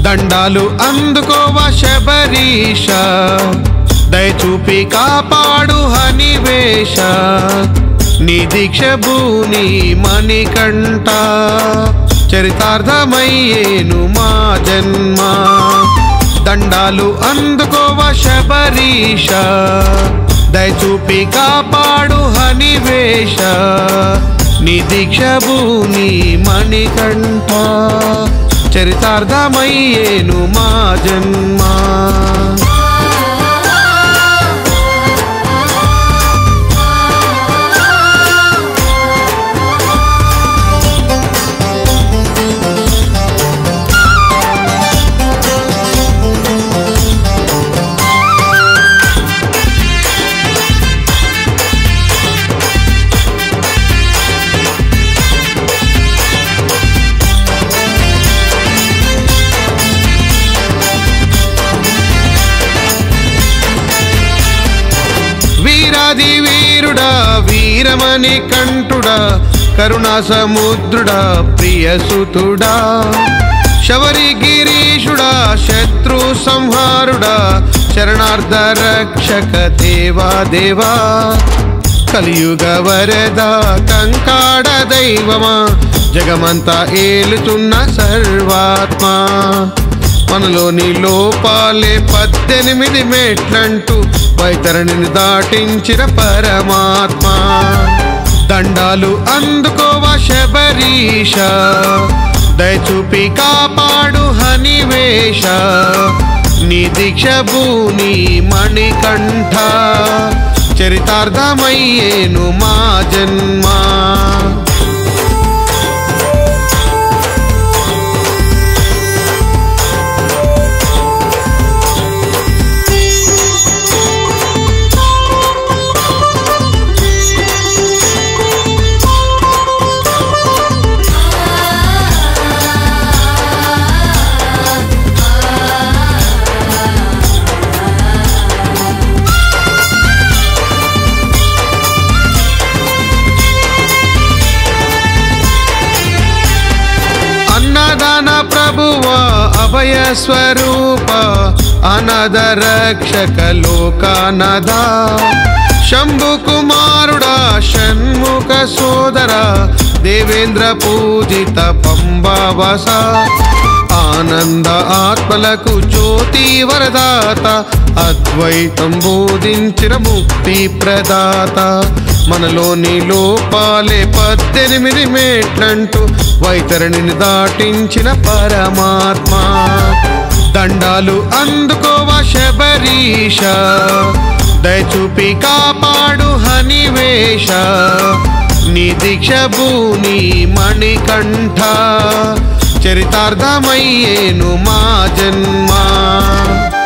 దండాలు అందుకోవ శబరీష దయచూపి కాపాడు హనివేష నీ దీక్ష భూని మణికంఠ చరితార్థమయ్యేను మా జన్మ దండాలు అందుకోవ శబరీష దయచూపి కాపాడు హనివేష నీ దీక్ష భూని మణికంఠ చరితార్థమయ్యేను మా జన్మ వీరాది వీరుడా వీరమణి కంఠుడా కరుణా సముద్రుడా ప్రియసుతుడా శబరి గిరీషుడా శత్రు సంహారుడా శరణార్థ రక్షక దేవా దేవా కలియుగ వరద కంకాడ దైవమా జగమంతా ఏలుతున్న సర్వాత్మ మనలోని లోపాలే పద్దెనిమిది మెట్లంటూ వైతరణిని దాటించిన పరమాత్మ దండాలు అందుకోవ శబరీష దయచూపి కాపాడు హనివేష నీ దీక్ష భూని మణికంఠ చరితార్థమయ్యేను మా జన్మ అన్నదాన ప్రభువ అభయ స్వరూప అనాథ రక్షక లోకానద శంభు కుమారుడా షణ్ముఖ సోదర దేవేంద్ర పూజిత పంబావస ఆనంద ఆత్మలకు జ్యోతి వరదాత అద్వైతం బోధించిన ముక్తి ప్రదాత మనలోని లోపాలే పద్దెనిమిది మేట్లంటూ వైతరణిని దాటించిన పరమాత్మ దండాలు అందుకోవ శబరీష దయచూపి కాపాడు హనివేష నీ దీక్ష భూని మణికంఠ చరితార్థమయ్యేను మా జన్మ